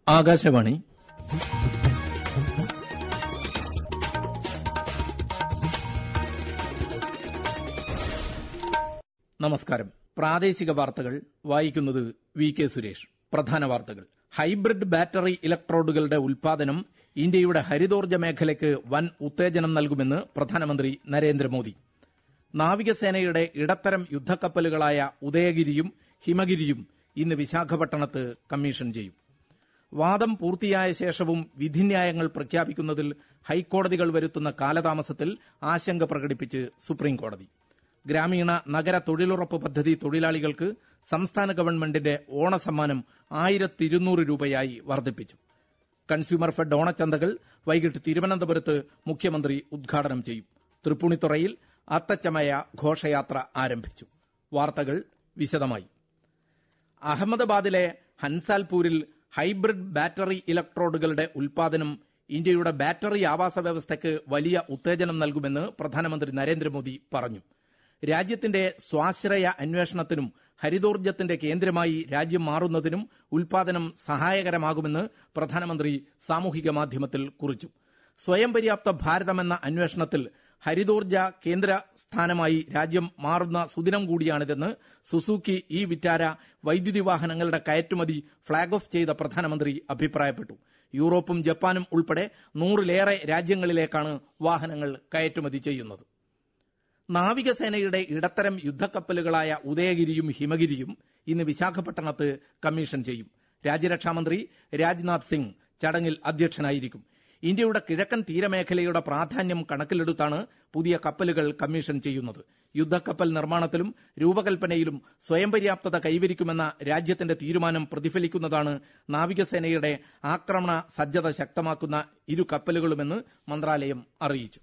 ആകാശവാണി നമസ്കാരം പ്രാദേശിക വാർത്തകൾ വായിക്കുന്നത് വി കെ സുരേഷ് പ്രധാന വാർത്തകൾ ഹൈബ്രിഡ് ബാറ്ററി ഇലക്ട്രോഡുകളുടെ ഉൽപാദനം ഇന്ത്യയുടെ ഹരിതോർജ്ജ മേഖലയ്ക്ക് വൻ ഉത്തേജനം നൽകുമെന്ന് പ്രധാനമന്ത്രി നരേന്ദ്രമോദി നാവികസേനയുടെ ഇടത്തരം യുദ്ധക്കപ്പലുകളായ ഉദയഗിരിയും ഹിമഗിരിയും ഇന്ന് വിശാഖപട്ടണത്ത് കമ്മീഷൻ ചെയ്യും വാദം പൂർത്തിയായ ശേഷവും വിധിന്യായങ്ങൾ പ്രഖ്യാപിക്കുന്നതിൽ ഹൈക്കോടതികൾ വരുത്തുന്ന കാലതാമസത്തിൽ ആശങ്ക പ്രകടിപ്പിച്ച് സുപ്രീംകോടതി ഗ്രാമീണ നഗര തൊഴിലുറപ്പ് പദ്ധതി തൊഴിലാളികൾക്ക് സംസ്ഥാന ഗവൺമെന്റിന്റെ ഓണസമ്മാനം ആയിരത്തിരുന്നൂറ് രൂപയായി വർദ്ധിപ്പിച്ചു കൺസ്യൂമർ ഫെഡ് ഓണച്ചന്തകൾ വൈകിട്ട് തിരുവനന്തപുരത്ത് മുഖ്യമന്ത്രി ഉദ്ഘാടനം ചെയ്യും തൃപ്പൂണിത്തുറയിൽ അത്തച്ചമയ ഘോഷയാത്ര ആരംഭിച്ചു വാർത്തകൾ വിശദമായി അഹമ്മദാബാദിലെ ഹൻസാൽപൂരിൽ ഹൈബ്രിഡ് ബാറ്ററി ഇലക്ട്രോഡുകളുടെ ഉൽപാദനം ഇന്ത്യയുടെ ബാറ്ററി ആവാസ വ്യവസ്ഥയ്ക്ക് വലിയ ഉത്തേജനം നൽകുമെന്ന് പ്രധാനമന്ത്രി നരേന്ദ്രമോദി പറഞ്ഞു രാജ്യത്തിന്റെ സ്വാശ്രയ അന്വേഷണത്തിനും ഹരിതോർജ്ജത്തിന്റെ കേന്ദ്രമായി രാജ്യം മാറുന്നതിനും ഉൽപാദനം സഹായകരമാകുമെന്ന് പ്രധാനമന്ത്രി സാമൂഹിക മാധ്യമത്തിൽ കുറിച്ചു സ്വയം പര്യാപ്ത ഭാരതമെന്ന അന്വേഷണത്തിൽ ഹരിതോർജ്ജ കേന്ദ്ര സ്ഥാനമായി രാജ്യം മാറുന്ന സുദിനം കൂടിയാണിതെന്ന് സുസൂക്കി ഇ വിറ്റാര വൈദ്യുതി വാഹനങ്ങളുടെ കയറ്റുമതി ഫ്ളാഗ് ഓഫ് ചെയ്ത പ്രധാനമന്ത്രി അഭിപ്രായപ്പെട്ടു യൂറോപ്പും ജപ്പാനും ഉൾപ്പെടെ നൂറിലേറെ രാജ്യങ്ങളിലേക്കാണ് വാഹനങ്ങൾ കയറ്റുമതി ചെയ്യുന്നത് നാവികസേനയുടെ ഇടത്തരം യുദ്ധക്കപ്പലുകളായ ഉദയഗിരിയും ഹിമഗിരിയും ഇന്ന് വിശാഖപട്ടണത്ത് കമ്മീഷൻ ചെയ്യും രാജ്യരക്ഷാമന്ത്രി രാജ്നാഥ് സിംഗ് ചടങ്ങിൽ അധ്യക്ഷനായിരിക്കും ഇന്ത്യയുടെ കിഴക്കൻ തീരമേഖലയുടെ പ്രാധാന്യം കണക്കിലെടുത്താണ് പുതിയ കപ്പലുകൾ കമ്മീഷൻ ചെയ്യുന്നത് യുദ്ധക്കപ്പൽ നിർമ്മാണത്തിലും രൂപകൽപ്പനയിലും സ്വയം പര്യാപ്തത കൈവരിക്കുമെന്ന രാജ്യത്തിന്റെ തീരുമാനം പ്രതിഫലിക്കുന്നതാണ് നാവികസേനയുടെ ആക്രമണ സജ്ജത ശക്തമാക്കുന്ന ഇരു കപ്പലുകളുമെന്ന് മന്ത്രാലയം അറിയിച്ചു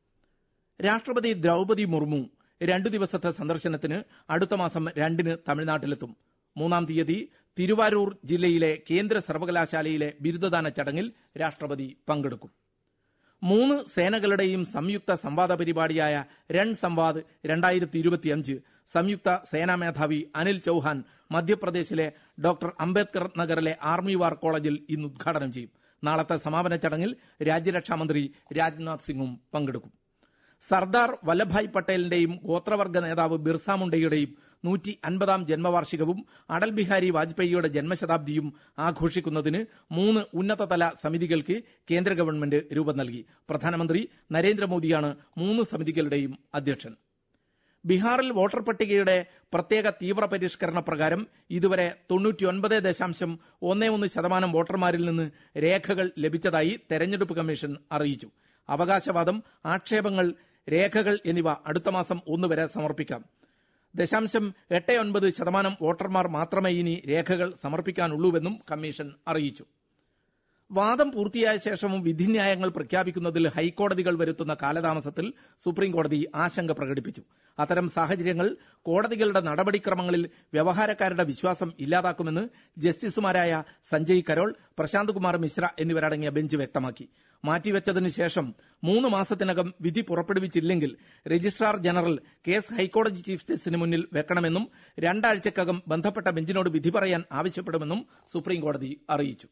രാഷ്ട്രപതി ദ്രൌപതി മുർമു രണ്ടു ദിവസത്തെ സന്ദർശനത്തിന് അടുത്ത മാസം രണ്ടിന് തമിഴ്നാട്ടിലെത്തും മൂന്നാം തീയതി തിരുവാരൂർ ജില്ലയിലെ കേന്ദ്ര സർവകലാശാലയിലെ ബിരുദദാന ചടങ്ങിൽ രാഷ്ട്രപതി പങ്കെടുക്കും മൂന്ന് സേനകളുടെയും സംയുക്ത സംവാദ പരിപാടിയായ രൺ സംവാദ് രണ്ടായിരത്തി ഇരുപത്തിയഞ്ച് സംയുക്ത സേനാ മേധാവി അനിൽ ചൌഹാൻ മധ്യപ്രദേശിലെ ഡോക്ടർ അംബേദ്കർ നഗറിലെ ആർമി വാർ കോളേജിൽ ഇന്ന് ഉദ്ഘാടനം ചെയ്യും നാളത്തെ സമാപന ചടങ്ങിൽ രാജ്യരക്ഷാമന്ത്രി രാജ്നാഥ് സിംഗും പങ്കെടുക്കും സർദാർ വല്ലഭായ് പട്ടേലിന്റെയും ഗോത്രവർഗ നേതാവ് ബിർസ മുണ്ടയുടെയും നൂറ്റി അൻപതാം ജന്മവാർഷികവും അടൽ ബിഹാരി വാജ്പേയിയുടെ ജന്മശതാബ്ദിയും ആഘോഷിക്കുന്നതിന് മൂന്ന് ഉന്നതതല സമിതികൾക്ക് കേന്ദ്ര ഗവൺമെന്റ് രൂപം നൽകി പ്രധാനമന്ത്രി നരേന്ദ്രമോദിയാണ് മൂന്ന് സമിതികളുടെയും അധ്യക്ഷൻ ബീഹാറിൽ വോട്ടർ പട്ടികയുടെ പ്രത്യേക തീവ്ര പരിഷ്കരണ പ്രകാരം ഇതുവരെ തൊണ്ണൂറ്റിയൊൻപത് ദശാംശം ഒന്നേ ഒന്ന് ശതമാനം വോട്ടർമാരിൽ നിന്ന് രേഖകൾ ലഭിച്ചതായി തെരഞ്ഞെടുപ്പ് കമ്മീഷൻ അറിയിച്ചു അവകാശവാദം ആക്ഷേപങ്ങൾ രേഖകൾ എന്നിവ അടുത്ത മാസം ഒന്ന് വരെ സമർപ്പിക്കാം ദശാംശം എട്ട് ഒൻപത് ശതമാനം വോട്ടർമാർ മാത്രമേ ഇനി രേഖകൾ സമർപ്പിക്കാനുള്ളൂവെന്നും കമ്മീഷൻ അറിയിച്ചു വാദം പൂർത്തിയായ ശേഷവും വിധിന്യായങ്ങൾ പ്രഖ്യാപിക്കുന്നതിൽ ഹൈക്കോടതികൾ വരുത്തുന്ന കാലതാമസത്തിൽ സുപ്രീംകോടതി ആശങ്ക പ്രകടിപ്പിച്ചു അത്തരം സാഹചര്യങ്ങൾ കോടതികളുടെ നടപടിക്രമങ്ങളിൽ വ്യവഹാരക്കാരുടെ വിശ്വാസം ഇല്ലാതാക്കുമെന്ന് ജസ്റ്റിസുമാരായ സഞ്ജയ് കരോൾ പ്രശാന്ത് കുമാർ മിശ്ര എന്നിവരടങ്ങിയ ബെഞ്ച് വ്യക്തമാക്കി മാറ്റിവെച്ചതിനു ശേഷം മൂന്ന് മാസത്തിനകം വിധി പുറപ്പെടുവിച്ചില്ലെങ്കിൽ രജിസ്ട്രാർ ജനറൽ കേസ് ഹൈക്കോടതി ചീഫ് ജസ്റ്റിസിന് മുന്നിൽ വെക്കണമെന്നും രണ്ടാഴ്ചക്കകം ബന്ധപ്പെട്ട ബെഞ്ചിനോട് വിധി പറയാൻ ആവശ്യപ്പെടുമെന്നും സുപ്രീംകോടതി അറിയിച്ചു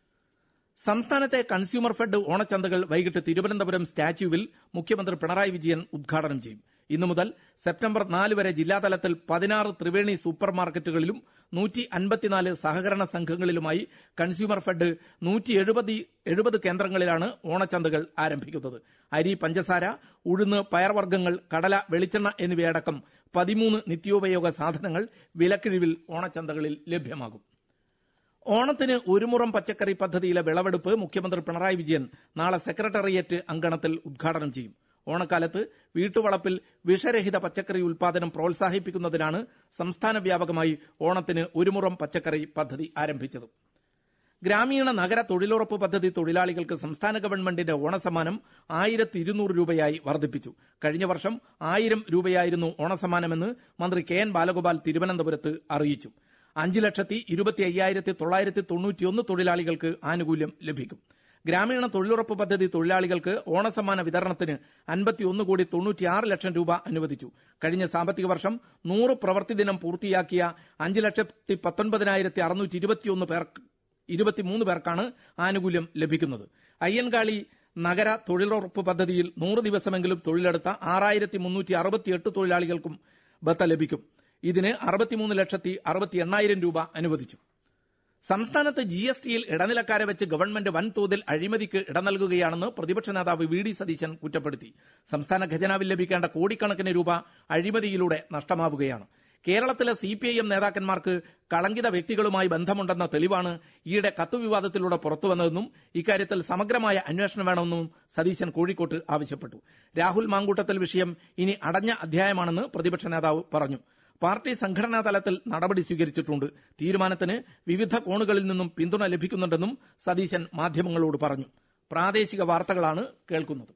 സംസ്ഥാനത്തെ കൺസ്യൂമർ ഫെഡ് ഓണച്ചന്തകൾ വൈകിട്ട് തിരുവനന്തപുരം സ്റ്റാച്യുവിൽ മുഖ്യമന്ത്രി പിണറായി വിജയൻ ഉദ്ഘാടനം ചെയ്യും ഇന്നു മുതൽ സെപ്റ്റംബർ നാല് വരെ ജില്ലാതലത്തിൽ പതിനാറ് ത്രിവേണി സൂപ്പർ മാർക്കറ്റുകളിലും നൂറ്റി അൻപത്തിനാല് സഹകരണ സംഘങ്ങളിലുമായി കൺസ്യൂമർ ഫെഡ് നൂറ്റി എഴുപത് എഴുപത് കേന്ദ്രങ്ങളിലാണ് ഓണച്ചന്തകൾ ആരംഭിക്കുന്നത് അരി പഞ്ചസാര ഉഴുന്ന് പയർവർഗ്ഗങ്ങൾ കടല വെളിച്ചെണ്ണ എന്നിവയടക്കം പതിമൂന്ന് നിത്യോപയോഗ സാധനങ്ങൾ വിലക്കിഴിവിൽ ഓണച്ചന്തകളിൽ ലഭ്യമാകും ഓണത്തിന് ഒരു മുറം പച്ചക്കറി പദ്ധതിയിലെ വിളവെടുപ്പ് മുഖ്യമന്ത്രി പിണറായി വിജയൻ നാളെ സെക്രട്ടേറിയറ്റ് അങ്കണത്തിൽ ഉദ്ഘാടനം ചെയ്യും ഓണക്കാലത്ത് വീട്ടുവളപ്പിൽ വിഷരഹിത പച്ചക്കറി ഉൽപാദനം പ്രോത്സാഹിപ്പിക്കുന്നതിനാണ് സംസ്ഥാന വ്യാപകമായി ഓണത്തിന് ഒരു മുറം പച്ചക്കറി പദ്ധതി ആരംഭിച്ചത് ഗ്രാമീണ നഗര തൊഴിലുറപ്പ് പദ്ധതി തൊഴിലാളികൾക്ക് സംസ്ഥാന ഗവൺമെന്റിന്റെ ഓണസമ്മാനം ആയിരത്തി ഇരുന്നൂറ് രൂപയായി വർദ്ധിപ്പിച്ചു കഴിഞ്ഞ വർഷം ആയിരം രൂപയായിരുന്നു ഓണസമ്മാനമെന്ന് മന്ത്രി കെ എൻ ബാലഗോപാൽ തിരുവനന്തപുരത്ത് അറിയിച്ചു അഞ്ച് ലക്ഷത്തി ഇരുപത്തി അയ്യായിരത്തി തൊള്ളായിരത്തി തൊണ്ണൂറ്റിയൊന്ന് തൊഴിലാളികൾക്ക് ആനുകൂല്യം ലഭിക്കും ഗ്രാമീണ തൊഴിലുറപ്പ് പദ്ധതി തൊഴിലാളികൾക്ക് ഓണസമ്മാന വിതരണത്തിന് അൻപത്തിയൊന്ന് കോടി തൊണ്ണൂറ്റിയാറ് ലക്ഷം രൂപ അനുവദിച്ചു കഴിഞ്ഞ സാമ്പത്തിക വർഷം നൂറ് പ്രവൃത്തി ദിനം പൂർത്തിയാക്കിയ അഞ്ച് ലക്ഷത്തി പത്തൊൻപതിനായിരത്തി അറുന്നൂറ്റി ഇരുപത്തിയൊന്ന് പേർക്ക് ഇരുപത്തിമൂന്ന് പേർക്കാണ് ആനുകൂല്യം ലഭിക്കുന്നത് അയ്യൻകാളി നഗര തൊഴിലുറപ്പ് പദ്ധതിയിൽ നൂറ് ദിവസമെങ്കിലും തൊഴിലെടുത്ത ആറായിരത്തി മുന്നൂറ്റി അറുപത്തിയെട്ട് തൊഴിലാളികൾക്കും ബത്ത ലഭിക്കും ഇതിന് അറുപത്തിമൂന്ന് ലക്ഷത്തി അറുപത്തി എണ്ണായിരം രൂപ അനുവദിച്ചു സംസ്ഥാനത്ത് ജി എസ് ടിയിൽ ഇടനിലക്കാരെ വെച്ച് ഗവൺമെന്റ് വൻതോതിൽ അഴിമതിക്ക് ഇട നൽകുകയാണെന്ന് പ്രതിപക്ഷ നേതാവ് വി ഡി സതീശൻ കുറ്റപ്പെടുത്തി സംസ്ഥാന ഖജനാവിൽ ലഭിക്കേണ്ട കോടിക്കണക്കിന് രൂപ അഴിമതിയിലൂടെ നഷ്ടമാവുകയാണ് കേരളത്തിലെ സി പി ഐ എം നേതാക്കന്മാർക്ക് കളങ്കിത വ്യക്തികളുമായി ബന്ധമുണ്ടെന്ന തെളിവാണ് ഈയിടെ കത്തുവിവാദത്തിലൂടെ പുറത്തുവന്നതെന്നും ഇക്കാര്യത്തിൽ സമഗ്രമായ അന്വേഷണം വേണമെന്നും സതീശൻ കോഴിക്കോട്ട് ആവശ്യപ്പെട്ടു രാഹുൽ മാങ്കൂട്ടത്തിൽ വിഷയം ഇനി അടഞ്ഞ അധ്യായമാണെന്ന് പ്രതിപക്ഷ നേതാവ് പറഞ്ഞു പാർട്ടി സംഘടനാ തലത്തിൽ നടപടി സ്വീകരിച്ചിട്ടുണ്ട് തീരുമാനത്തിന് വിവിധ കോണുകളിൽ നിന്നും പിന്തുണ ലഭിക്കുന്നുണ്ടെന്നും സതീശൻ മാധ്യമങ്ങളോട് പറഞ്ഞു പ്രാദേശിക വാർത്തകളാണ് കേൾക്കുന്നത്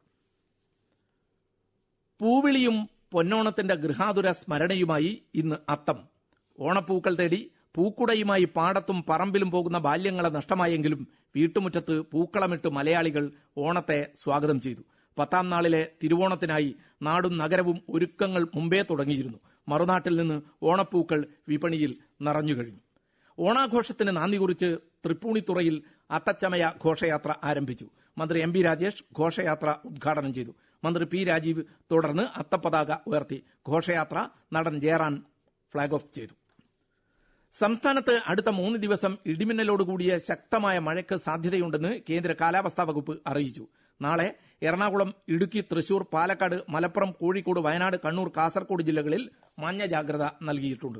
പൂവിളിയും പൊന്നോണത്തിന്റെ ഗൃഹാതുര സ്മരണയുമായി ഇന്ന് അത്തം ഓണപ്പൂക്കൾ തേടി പൂക്കുടയുമായി പാടത്തും പറമ്പിലും പോകുന്ന ബാല്യങ്ങളെ നഷ്ടമായെങ്കിലും വീട്ടുമുറ്റത്ത് പൂക്കളമിട്ട് മലയാളികൾ ഓണത്തെ സ്വാഗതം ചെയ്തു പത്താം നാളിലെ തിരുവോണത്തിനായി നാടും നഗരവും ഒരുക്കങ്ങൾ മുമ്പേ തുടങ്ങിയിരുന്നു മറുനാട്ടിൽ നിന്ന് ഓണപ്പൂക്കൾ വിപണിയിൽ നിറഞ്ഞുകഴിഞ്ഞു ഓണാഘോഷത്തിന് നാന്ദി കുറിച്ച് തൃപ്പൂണിത്തുറയിൽ അത്തച്ചമയ ഘോഷയാത്ര ആരംഭിച്ചു മന്ത്രി എം പി രാജേഷ് ഘോഷയാത്ര ഉദ്ഘാടനം ചെയ്തു മന്ത്രി പി രാജീവ് തുടർന്ന് അത്തപ്പതാക ഉയർത്തി ഘോഷയാത്ര നടൻ ജയറാൻ ഫ്ളാഗ് ഓഫ് ചെയ്തു സംസ്ഥാനത്ത് അടുത്ത മൂന്ന് ദിവസം ഇടിമിന്നലോടുകൂടിയ ശക്തമായ മഴയ്ക്ക് സാധ്യതയുണ്ടെന്ന് കേന്ദ്ര കാലാവസ്ഥാ വകുപ്പ് അറിയിച്ചു നാളെ എറണാകുളം ഇടുക്കി തൃശൂർ പാലക്കാട് മലപ്പുറം കോഴിക്കോട് വയനാട് കണ്ണൂർ കാസർഗോഡ് ജില്ലകളിൽ മഞ്ഞ ജാഗ്രത നൽകിയിട്ടുണ്ട്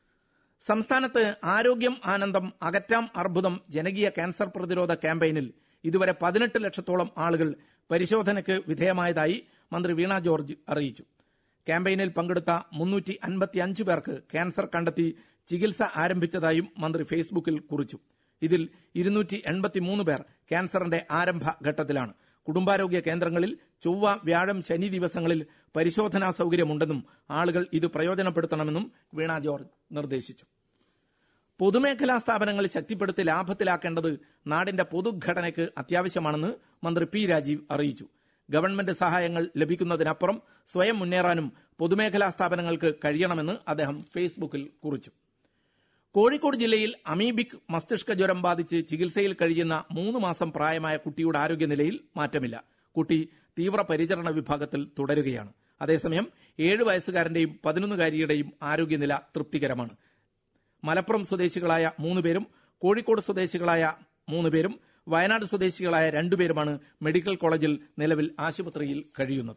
സംസ്ഥാനത്ത് ആരോഗ്യം ആനന്ദം അകറ്റാം അർബുദം ജനകീയ ക്യാൻസർ പ്രതിരോധ ക്യാമ്പയിനിൽ ഇതുവരെ പതിനെട്ട് ലക്ഷത്തോളം ആളുകൾ പരിശോധനയ്ക്ക് വിധേയമായതായി മന്ത്രി വീണ ജോർജ് അറിയിച്ചു ക്യാമ്പയിനിൽ പങ്കെടുത്ത മുന്നൂറ്റി അൻപത്തി അഞ്ച് പേർക്ക് ക്യാൻസർ കണ്ടെത്തി ചികിത്സ ആരംഭിച്ചതായും മന്ത്രി ഫേസ്ബുക്കിൽ കുറിച്ചു ഇതിൽ ഇരുന്നൂറ്റി എൺപത്തിമൂന്ന് പേർ ക്യാൻസറിന്റെ ആരംഭ ഘട്ടത്തിലാണ് കുടുംബാരോഗ്യ കേന്ദ്രങ്ങളിൽ ചൊവ്വ വ്യാഴം ശനി ദിവസങ്ങളിൽ പരിശോധനാ സൌകര്യമുണ്ടെന്നും ആളുകൾ ഇത് പ്രയോജനപ്പെടുത്തണമെന്നും വീണ ജോർജ് നിർദ്ദേശിച്ചു പൊതുമേഖലാ സ്ഥാപനങ്ങൾ ശക്തിപ്പെടുത്തി ലാഭത്തിലാക്കേണ്ടത് നാടിന്റെ പൊതുഘടനയ്ക്ക് അത്യാവശ്യമാണെന്ന് മന്ത്രി പി രാജീവ് അറിയിച്ചു ഗവൺമെന്റ് സഹായങ്ങൾ ലഭിക്കുന്നതിനപ്പുറം സ്വയം മുന്നേറാനും പൊതുമേഖലാ സ്ഥാപനങ്ങൾക്ക് കഴിയണമെന്ന് അദ്ദേഹം ഫേസ്ബുക്കിൽ കുറിച്ചു കോഴിക്കോട് ജില്ലയിൽ അമീബിക് മസ്തിഷ്ക ജ്വരം ബാധിച്ച് ചികിത്സയിൽ കഴിയുന്ന മൂന്ന് മാസം പ്രായമായ കുട്ടിയുടെ ആരോഗ്യനിലയിൽ മാറ്റമില്ല കുട്ടി തീവ്രപരിചരണ വിഭാഗത്തിൽ തുടരുകയാണ് അതേസമയം ഏഴ് വയസ്സുകാരന്റെയും പതിനൊന്നുകാരിയുടെയും ആരോഗ്യനില തൃപ്തികരമാണ് മലപ്പുറം സ്വദേശികളായ മൂന്ന് പേരും കോഴിക്കോട് സ്വദേശികളായ മൂന്ന് പേരും വയനാട് സ്വദേശികളായ രണ്ടുപേരുമാണ് മെഡിക്കൽ കോളേജിൽ നിലവിൽ ആശുപത്രിയിൽ കഴിയുന്നത്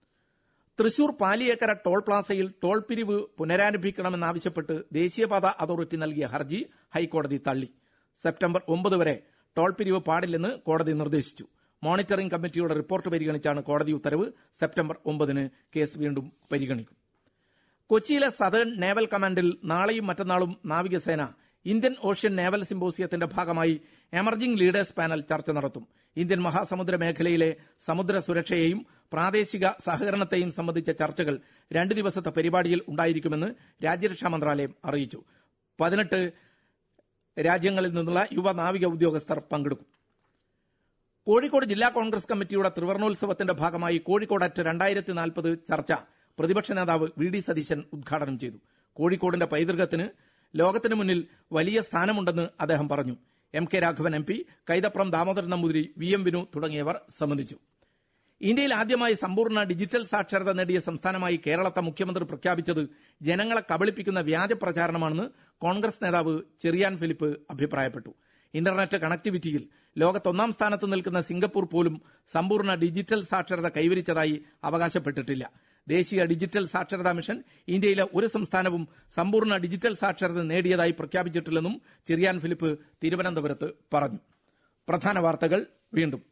തൃശൂർ പാലിയേക്കര ടോൾ പ്ലാസയിൽ ടോൾ പിരിവ് പുനരാരംഭിക്കണമെന്നാവശ്യപ്പെട്ട് ദേശീയപാത അതോറിറ്റി നൽകിയ ഹർജി ഹൈക്കോടതി തള്ളി സെപ്റ്റംബർ ഒമ്പത് വരെ ടോൾ പിരിവ് പാടില്ലെന്ന് കോടതി നിർദ്ദേശിച്ചു മോണിറ്ററിംഗ് കമ്മിറ്റിയുടെ റിപ്പോർട്ട് പരിഗണിച്ചാണ് കോടതി ഉത്തരവ് സെപ്റ്റംബർ ഒമ്പതിന് കേസ് വീണ്ടും പരിഗണിക്കും കൊച്ചിയിലെ സദേൺ നേവൽ കമാൻഡിൽ നാളെയും മറ്റന്നാളും നാവികസേന ഇന്ത്യൻ ഓഷ്യൻ നേവൽ സിമ്പോസിയത്തിന്റെ ഭാഗമായി എമർജിംഗ് ലീഡേഴ്സ് പാനൽ ചർച്ച നടത്തും ഇന്ത്യൻ മഹാസമുദ്ര മേഖലയിലെ സമുദ്ര സുരക്ഷയെയും പ്രാദേശിക സഹകരണത്തെയും സംബന്ധിച്ച ചർച്ചകൾ രണ്ട് ദിവസത്തെ പരിപാടിയിൽ ഉണ്ടായിരിക്കുമെന്ന് രാജ്യരക്ഷാ മന്ത്രാലയം അറിയിച്ചു പതിനെട്ട് രാജ്യങ്ങളിൽ നിന്നുള്ള യുവ നാവിക ഉദ്യോഗസ്ഥർ പങ്കെടുക്കും കോഴിക്കോട് ജില്ലാ കോൺഗ്രസ് കമ്മിറ്റിയുടെ ത്രിവർണോത്സവത്തിന്റെ ഭാഗമായി കോഴിക്കോട് അറ്റ് രണ്ടായിരത്തി നാൽപ്പത് ചർച്ച പ്രതിപക്ഷ നേതാവ് വി ഡി സതീശൻ ഉദ്ഘാടനം ചെയ്തു കോഴിക്കോടിന്റെ പൈതൃകത്തിന് ലോകത്തിന് മുന്നിൽ വലിയ സ്ഥാനമുണ്ടെന്ന് അദ്ദേഹം പറഞ്ഞു M K Raghavan M P Kaithapram Damodaran Namboothiri V M Vinu തുടങ്ങിയവർ സംബന്ധിച്ചു ഇന്ത്യയിൽ ആദ്യമായി സമ്പൂർണ്ണ ഡിജിറ്റൽ സാക്ഷരത നേടിയ സംസ്ഥാനമായി കേരളത്തെ മുഖ്യമന്ത്രി പ്രഖ്യാപിച്ചത് ജനങ്ങളെ കബളിപ്പിക്കുന്ന വ്യാജ പ്രചാരണമാണെന്ന് കോൺഗ്രസ് നേതാവ് ചെറിയാൻ ഫിലിപ്പ് അഭിപ്രായപ്പെട്ടു ഇന്റർനെറ്റ് കണക്ടിവിറ്റിയിൽ ലോകത്തൊന്നാം സ്ഥാനത്ത് നിൽക്കുന്ന സിംഗപ്പൂർ പോലും സമ്പൂർണ്ണ ഡിജിറ്റൽ സാക്ഷരത കൈവരിച്ചതായി അവകാശപ്പെട്ടിട്ടില്ല ദേശീയ ഡിജിറ്റൽ സാക്ഷരതാ മിഷൻ ഇന്ത്യയിലെ ഒരു സംസ്ഥാനവും സമ്പൂർണ്ണ ഡിജിറ്റൽ സാക്ഷരത നേടിയതായി പ്രഖ്യാപിച്ചിട്ടില്ലെന്നും ചെറിയാൻ ഫിലിപ്പ് തിരുവനന്തപുരത്ത് പറഞ്ഞു പ്രധാന വാർത്തകൾ വീണ്ടും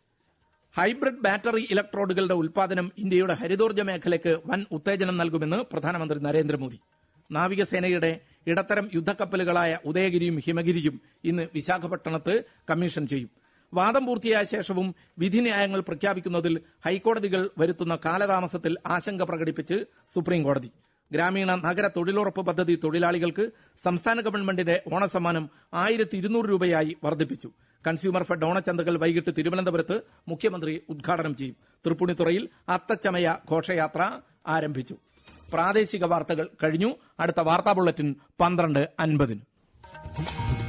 ഹൈബ്രിഡ് ബാറ്ററി ഇലക്ട്രോഡുകളുടെ ഉൽപാദനം ഇന്ത്യയുടെ ഹരിതോർജ്ജ മേഖലയ്ക്ക് വൻ ഉത്തേജനം നൽകുമെന്ന് പ്രധാനമന്ത്രി നരേന്ദ്രമോദി നാവികസേനയുടെ ഇടത്തരം യുദ്ധക്കപ്പലുകളായ ഉദയഗിരിയും ഹിമഗിരിയും ഇന്ന് വിശാഖപട്ടണത്ത് കമ്മീഷൻ ചെയ്യും വാദം പൂർത്തിയായ ശേഷവും വിധിന്യായങ്ങൾ പ്രഖ്യാപിക്കുന്നതിൽ ഹൈക്കോടതികൾ വരുത്തുന്ന കാലതാമസത്തിൽ ആശങ്ക പ്രകടിപ്പിച്ച് സുപ്രീംകോടതി ഗ്രാമീണ നഗര തൊഴിലുറപ്പ് പദ്ധതി തൊഴിലാളികൾക്ക് സംസ്ഥാന ഗവൺമെന്റിന്റെ ഓണസമ്മാനം ആയിരത്തി ഇരുന്നൂറ് രൂപയായി വർദ്ധിപ്പിച്ചു കൺസ്യൂമർ ഫെഡ് ഓണച്ചന്തകൾ വൈകിട്ട് തിരുവനന്തപുരത്ത് മുഖ്യമന്ത്രി ഉദ്ഘാടനം ചെയ്യും തൃപ്പൂണിത്തുറയിൽ അത്തച്ചമയ ഘോഷയാത്ര ആരംഭിച്ചു പ്രാദേശിക വാർത്തകൾ കഴിഞ്ഞു അടുത്ത വാർത്താ ബുള്ളറ്റിൻ പന്ത്രണ്ട് അൻപതിന്